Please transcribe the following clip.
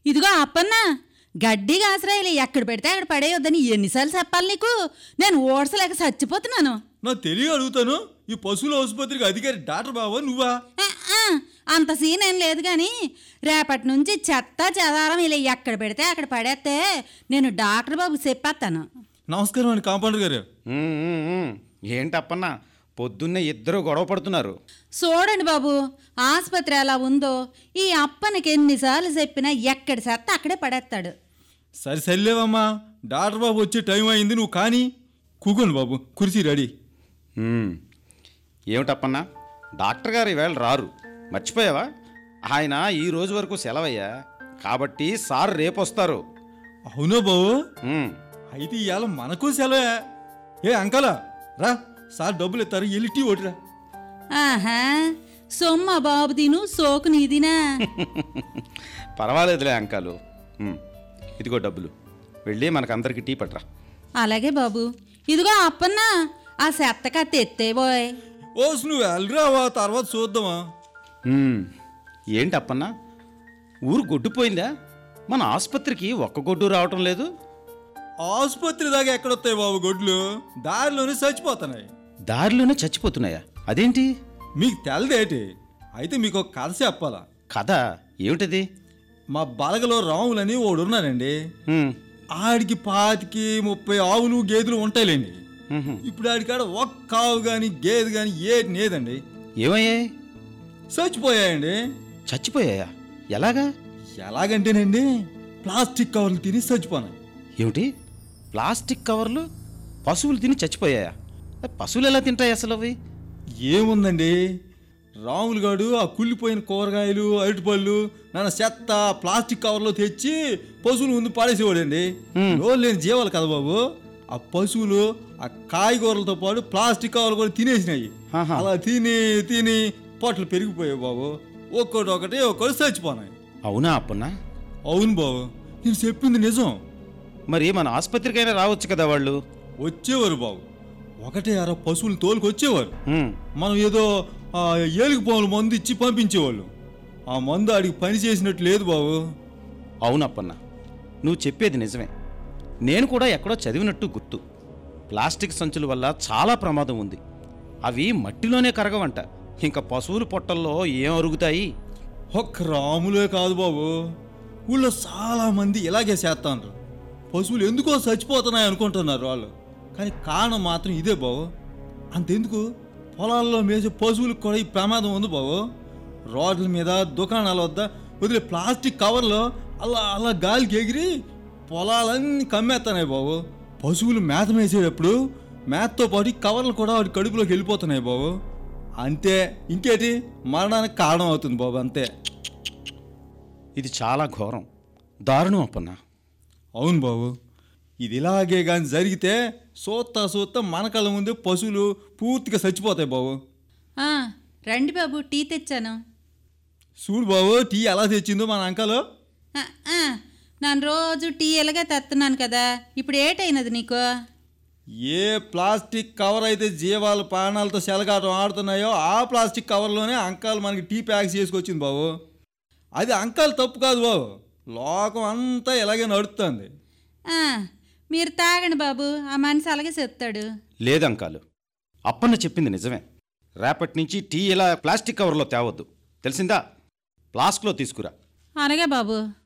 ఇదిగో అప్పన్న గడ్డి కాసరాయిలు ఎక్కడ పెడితే అక్కడ పడేయొద్దని ఎన్నిసార్లు చెప్పాలి నీకు నేను ఓడ్సలేక చచ్చిపోతున్నాను నా తెలియ అడుగుతాను ఈ పశువుల ఆసుపత్రికి అధికారి డాక్టర్ బావా నువ్వా ఆ, ఆ, అంత సీన్ ఏం లేదు కానీ రేపటి నుంచి చెత్త చెదారం ఇలా ఎక్కడ పెడితే అక్కడ పడేస్తే నేను డాక్టర్ బాబుకి చెప్పేస్తాను నమస్కారం అండి కాంపౌండర్ గారు ఉమ్, ఉమ్, ఉమ్. ఏంటప్పన్నా పొద్దున్నే ఇద్దరు గొడవ పడుతున్నారు చూడండి బాబు ఆసుపత్రి ఎలా ఉందో ఈ అప్పనికి ఎన్నిసార్లు చెప్పినా ఎక్కడి చెత్త అక్కడే పడేస్తాడు సరే సరిలేవమ్మా డాక్టర్ బాబు వచ్చే టైం అయింది నువ్వు కానీ కూకోండి బాబు కుర్చీ రెడీ ఉమ్. ఏమిటప్పన్నా డాక్టర్ గారు ఈవేళ రారు మర్చిపోయావా ఆయన ఈ రోజు వరకు సెలవయ్యా కాబట్టి సార్ రేపు వస్తారు అవునా బాబు ఉమ్. అయితే ఇవాళ మనకు సెలవే ఏ అంకలా రా సార్ డబ్బులు ఇస్తారు వెళ్ళి టీ ఓటిరా ఆహా సొమ్మ బాబు తిను సోకు నీదినా పర్వాలేదులే అంకాలు ఉమ్. ఇదిగో డబ్బులు వెళ్ళి మనకందరికి టీ పట్రా అలాగే బాబు ఇదిగో అప్పన్న ఆ చెత్త కత్తి ఎత్తేబోయ్ ఓస్ నువ్వు వెళ్ళరావా తర్వాత చూద్దామా ఉమ్. ఏంటప్పన్నా ఊరు గొడ్డుపోయిందా మన ఆసుపత్రికి ఒక్క గొడ్డు రావటం లేదు ఆసుపత్రి దాకా ఎక్కడొస్తాయి బాబు గొడ్లు దారిలోనే చచ్చిపోతున్నాయి దారిలోనే చచ్చిపోతున్నాయా అదేంటి మీకు తెలదేటి అయితే మీకు ఒక కథ చెప్పాలా కథ ఏమిటది మా బలగలో రాములని ఓడు ఉన్నారండి ఉమ్. ఆడికి పాతికి ముప్పై ఆవులు గేదెలు ఉంటాయిలేండి ఉహు. ఇప్పుడు ఆడికాడ ఒక్క ఆవు కానీ గేదె కానీ ఏటి లేదండి ఏమయ్యాయి చచ్చిపోయాయండి చచ్చిపోయాయా ఎలాగా ఎలాగంటేనండి ప్లాస్టిక్ కవర్లు తిని చచ్చిపోనాయి ఏమిటి ప్లాస్టిక్ కవర్లు పశువులు తిని చచ్చిపోయాయా ఏ, పశువులు ఎలా తింటాయి అసలు అవి ఏముందండి రాములు గాడు ఆ కుళ్ళిపోయిన కూరగాయలు అరటిపళ్ళు నాన్న చెత్త ప్లాస్టిక్ కవర్లో తెచ్చి పశువుల ముందు పాడేసేవాడండి రోజు లేని జీవాలు కదా బాబు ఆ పశువులు ఆ కాయగూరలతో పాటు ప్లాస్టిక్ కవర్లు కూడా తినేసినాయి ఆహా. అలా తిని తిని పొట్లు పెరిగిపోయాయి బాబు ఒక్కోటి ఒకటి ఒక్కోటి చచ్చిపోనాయి అవునా అప్పన్నా అవును బాబు నేను చెప్పింది నిజం మరి మన ఆసుపత్రికైనా రావచ్చు కదా వాళ్ళు వచ్చేవారు బాబు ఒకటే అర పశువులు తోలుకు వచ్చేవారు ఉమ్. మనం ఏదో ఆ, ఏలికి పాములు మందు ఇచ్చి పంపించేవాళ్ళు ఆ మందు ఆడికి పని చేసినట్టు లేదు బాబు అవునప్పన్న నువ్వు చెప్పేది నిజమే నేను కూడా ఎక్కడో చదివినట్టు గుర్తు ప్లాస్టిక్ సంచుల వల్ల చాలా ప్రమాదం ఉంది అవి మట్టిలోనే కరగవంట ఇంకా పశువుల పొట్టల్లో ఏం అరుగుతాయి ఒక్క రాములే కాదు బాబు ఊళ్ళో చాలా మంది ఇలాగే చేస్తాండ్రు పశువులు ఎందుకో చచ్చిపోతున్నాయి అనుకుంటున్నారు వాళ్ళు కానీ కారణం మాత్రం ఇదే బాబు అంతెందుకు పొలాల్లో మేసే పశువులకు కూడా ఈ ప్రమాదం ఉంది బాబు రోడ్ల మీద దుకాణాల వద్ద వదిలే ప్లాస్టిక్ కవర్లో అలా అలా గాలికి ఎగిరి పొలాలన్నీ కమ్మేస్తున్నాయి బాబు పశువులు మేత మేసేటప్పుడు మేతతో పాటు ఈ కవర్లు కూడా వాటి కడుపులోకి వెళ్ళిపోతున్నాయి బాబు అంతే ఇంకేటి మరణానికి కారణం అవుతుంది బాబు అంతే ఇది చాలా ఘోరం దారుణం అప్పన్న అవును బాబు ఇది ఇలాగే కానీ జరిగితే సూత్తా సూత్తా మన కళ్ళ ముందే పశువులు పూర్తిగా చచ్చిపోతాయి బాబు ఆ, రండి బాబు టీ తెచ్చాను చూడు బాబు టీ ఎలా తెచ్చిందో మన అంకలు ఆ, ఆ, నేను రోజు టీ ఎలాగే తెస్తున్నాను కదా ఇప్పుడు ఏటైనది నీకు ఏ ప్లాస్టిక్ కవర్ అయితే జీవాల ప్రాణాలతో సెలగాటం ఆడుతున్నాయో ఆ ప్లాస్టిక్ కవర్లోనే అంకాలు మనకి టీ ప్యాక్ చేసుకొచ్చింది బాబు అది అంకాలు తప్పు కాదు బాబు లోకం అంతా ఇలాగే నడుస్తుంది ఆ, మీరు తాగండి బాబు ఆ మనిషి అలాగే చెప్తాడు లేదంకాలు అప్పన్న చెప్పింది నిజమే రేపటి నుంచి టీ ఇలా ప్లాస్టిక్ కవర్లో తేవద్దు తెలిసిందా ప్లాస్క్లో తీసుకురా అలాగే బాబు